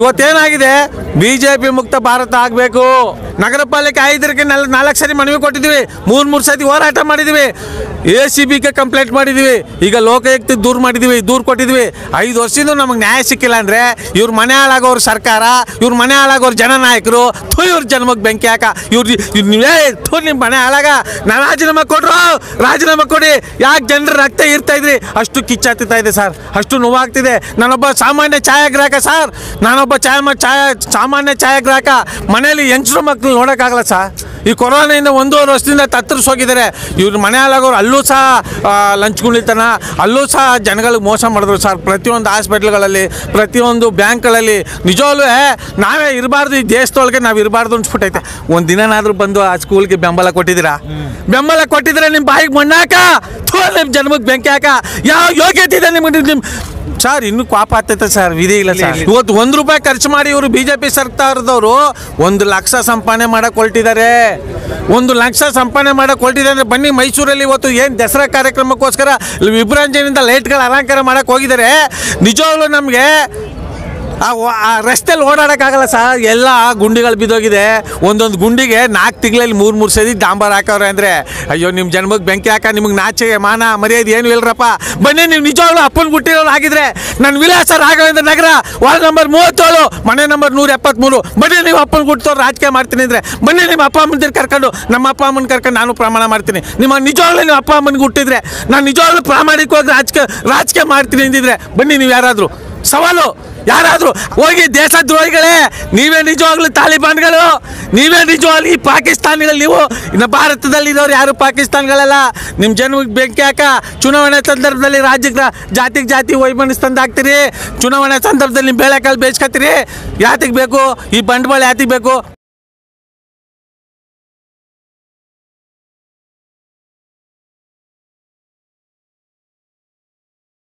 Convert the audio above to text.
ಇವತ್ತೇನಾಗಿದೆ BJP ಮುಕ್ತ ಭಾರತ ಆಗಬೇಕು ನಗರ ಪಾಲಿಕೆ ಐದರಕ್ಕೆ ನಾಲ್ ನಾಲ್ಕು ಸರಿ ಮನವಿ ಕೊಟ್ಟಿದ್ದೀವಿ ಮೂರು ಮೂರು ಸತಿ ಹೋರಾಟ ಮಾಡಿದ್ದೀವಿ ಎ ಸಿ ಬಿಗೆ ಕಂಪ್ಲೇಂಟ್ ಮಾಡಿದ್ದೀವಿ ಈಗ ಲೋಕಾಯುಕ್ತ ದೂರು ಮಾಡಿದ್ದೀವಿ ದೂರು ಕೊಟ್ಟಿದ್ದೀವಿ ಐದು ವರ್ಷದಿಂದ ನಮಗೆ ನ್ಯಾಯ ಸಿಕ್ಕಿಲ್ಲ ಅಂದರೆ ಇವ್ರ ಮನೆ ಹಾಳಾಗೋರು ಸರ್ಕಾರ ಇವ್ರ ಮನೆ ಹಾಳಾಗೋರು ಜನನಾಯಕರು ಥು ಇವ್ರ ಜನ್ಮಕ್ಕೆ ಬೆಂಕಿ ಹಾಕ ಇವ್ರ ಇವ್ರು ನೀವೇ ಥು ನಿಮ್ಮ ಮನೆ ಹಾಳಾಗ ನಾನು ರಾಜೀನಾಮೆ ಕೊಡ್ರು ರಾಜೀನಾಮೆ ಕೊಡಿ ಯಾಕೆ ಜನರ ರಕ್ತ ಇರ್ತಾ ಇದ್ರಿ ಅಷ್ಟು ಕಿಚ್ಚಾಗ್ತಾ ಇದೆ ಸರ್ ಅಷ್ಟು ನೋವಾಗ್ತಿದೆ ನಾನೊಬ್ಬ ಸಾಮಾನ್ಯ ಛಾಯಾಗ್ರಾಹಕ ಸರ್ ನಾನೊಬ್ಬ ಛಾಯ ಛಾಯ ಸಾಮಾನ್ಯ ಛಾಯಾಗ್ರಾಹಕ ಮನೆಯಲ್ಲಿ ಹೆಂಗಸರು ಮಕ್ಕಳು ನೋಡೋಕ್ಕಾಗಲ್ಲ ಸರ್ ಈ ಕೊರೋನಾಯಿಂದ ಒಂದೂವರೆ ವರ್ಷದಿಂದ ತತ್ತರಿಸಿ ಹೋಗಿದ್ದಾರೆ ಇವ್ರ ಮನೆ ಹಾಳಾಗೋರು ಅಲ್ಲೂ ಸಹ ಆ, ಲಂಚ್ಗುಳಿತನ ಅಲ್ಲೂ ಸಹ ಜನಗಳಿಗೆ ಮೋಸ ಮಾಡಿದ್ರು ಸರ್ ಪ್ರತಿಯೊಂದು ಹಾಸ್ಪಿಟ್ಲ್ಗಳಲ್ಲಿ ಪ್ರತಿಯೊಂದು ಬ್ಯಾಂಕ್ಗಳಲ್ಲಿ ನಿಜವಾಗ್ಲೂ ನಾವೇ ಇರಬಾರ್ದು ಈ ದೇಶದೊಳಗೆ ನಾವು ಇರಬಾರ್ದು ಅನ್ಸ್ಬಿಟ್ಟೈತೆ ಒಂದು ದಿನನಾದರೂ ಬಂದು ಆ ಸ್ಕೂಲ್ಗೆ ಬೆಂಬಲ ಕೊಟ್ಟಿದ್ದೀರಾ ಬೆಂಬಲ ಕೊಟ್ಟಿದ್ರೆ ನಿಮ್ಮ ಬಾಯಿಗೆ ಮಣ್ಣಾಕ ಥೂ ನಿಮ್ಮ ಜನ್ಮಕ್ಕೆ ಬೆಂಕಿ ಹಾಕ ಯಾವ ಯೋಗ್ಯತೆ ಇದೆ ನಿಮಗೆ ನಿಮ್ಮ ಸರ್ ಇನ್ನೂ ಪಾಪ ಆಗ್ತೈತೆ ಸರ್ ವಿಧಿ ಇಲ್ಲ ಸರ್ ಇವತ್ತು ಒಂದು ರೂಪಾಯಿ ಖರ್ಚು ಮಾಡಿ ಇವರು ಬಿ ಜೆ ಪಿ ಸರ್ಕಾರದವರು ಒಂದು ಲಕ್ಷ ಸಂಪಾದನೆ ಮಾಡಕ್ಕೆ ಹೊರಟಿದ್ದಾರೆ ಒಂದು ಲಕ್ಷ ಸಂಪಾದನೆ ಮಾಡಕ್ಕೆ ಹೊರಟಿದ್ದಾರೆ ಬನ್ನಿ ಮೈಸೂರಲ್ಲಿ ಇವತ್ತು ಏನು ದಸರಾ ಕಾರ್ಯಕ್ರಮಕ್ಕೋಸ್ಕರ ವಿಭ್ರಂಜನೆಯಿಂದ ಲೈಟ್ಗಳು ಅಲಂಕಾರ ಮಾಡಕ್ಕೆ ಹೋಗಿದ್ದಾರೆ ನಿಜವಾಗ್ಲೂ ನಮಗೆ ಆ ವ- ಆ ರಸ್ತೆಯಲ್ಲಿ ಓಡಾಡೋಕ್ಕಾಗಲ್ಲ ಸರ್ ಎಲ್ಲ ಗುಂಡಿಗಳು ಬಿದ್ದೋಗಿದೆ ಒಂದೊಂದು ಗುಂಡಿಗೆ ನಾಲ್ಕು ತಿಂಗಳಲ್ಲಿ ಮೂರು ಮೂರು ಸರಿ ಡಾಂಬರ್ ಹಾಕವ್ರೆ ಅಂದರೆ ಅಯ್ಯೋ ನಿಮ್ಮ ಜನ್ಮಕ್ಕೆ ಬೆಂಕಿ ಹಾಕ ನಿಮಗೆ ನಾಚಿಗೆ ಮಾನ ಮರ್ಯಾದೆ ಏನು ಇಲ್ರಪ್ಪ ಬನ್ನಿ ನೀವು ನಿಜವಾಗ್ಲೂ ಅಪ್ಪನ ಗುಟ್ಟಿರೋರು ಆಗಿದ್ರೆ ನನ್ನ ವಿಳಾಸ ರಾಘವೇಂದ್ರ ನಗರ ವಾರ್ಡ್ ನಂಬರ್ ಮೂವತ್ತೇಳು ಮನೆ ನಂಬರ್ ನೂರ ಎಪ್ಪತ್ತ್ಮೂರು ಬನ್ನಿ ನೀವು ಅಪ್ಪನ ಗುಟ್ಟವ್ರು ರಾಜಕೀಯ ಮಾಡ್ತೀನಿ ಅಂದರೆ ಬನ್ನಿ ನಿಮ್ಮ ಅಪ್ಪ ಅಮ್ಮನ ಕರ್ಕೊಂಡು ನಮ್ಮ ಅಪ್ಪ ಅಮ್ಮನ ಕರ್ಕೊಂಡು ನಾನು ಪ್ರಮಾಣ ಮಾಡ್ತೀನಿ ನಿಮ್ಮ ನಿಜವಾಗ್ಲೂ ನೀವು ಅಪ್ಪ ಅಮ್ಮನಿಗೆ ಹುಟ್ಟಿದ್ರೆ ನಾನು ನಿಜವಾಗ್ಲೂ ಪ್ರಾಮಾಣಿಕವಾಗಿ ರಾಜಕೀಯ ರಾಜಕೀಯ ಮಾಡ್ತೀನಿ ಅಂದಿದ್ರೆ ಬನ್ನಿ ನೀವು ಯಾರಾದರೂ ಸವಾಲು ಯಾರಾದರೂ ಹೋಗಿ ದೇಶದ್ರೋಹಿಗಳೇ ನೀವೇ ನಿಜವಾಗ್ಲೂ ತಾಲಿಬಾನ್ಗಳು ನೀವೇ ನಿಜವಾಗ್ಲೂ ಈ ಪಾಕಿಸ್ತಾನಿಗಳು ನೀವು ಇನ್ನು ಭಾರತದಲ್ಲಿ ಇರೋರು ಯಾರು ಪಾಕಿಸ್ತಾನ್ಗಳಲ್ಲ ನಿಮ್ಮ ಜನ್ಮಕ್ಕೆ ಬೆಂಕಿ ಹಾಕ ಚುನಾವಣೆ ಸಂದರ್ಭದಲ್ಲಿ ರಾಜ್ಯಕ್ಕೆ ಜಾತಿಗೆ ಜಾತಿ ವೈಮನಸ್ ತಂದು ಹಾಕ್ತೀರಿ ಚುನಾವಣೆ ಸಂದರ್ಭದಲ್ಲಿ ನಿಮ್ಮ ಬೇಳೆಕಾಳು ಬೇಯಿಸ್ಕೊತೀರಿ ಯಾತಿಗೆ ಬೇಕು ಈ ಬಂಡವಾಳ ಯಾತಿಗೆ ಬೇಕು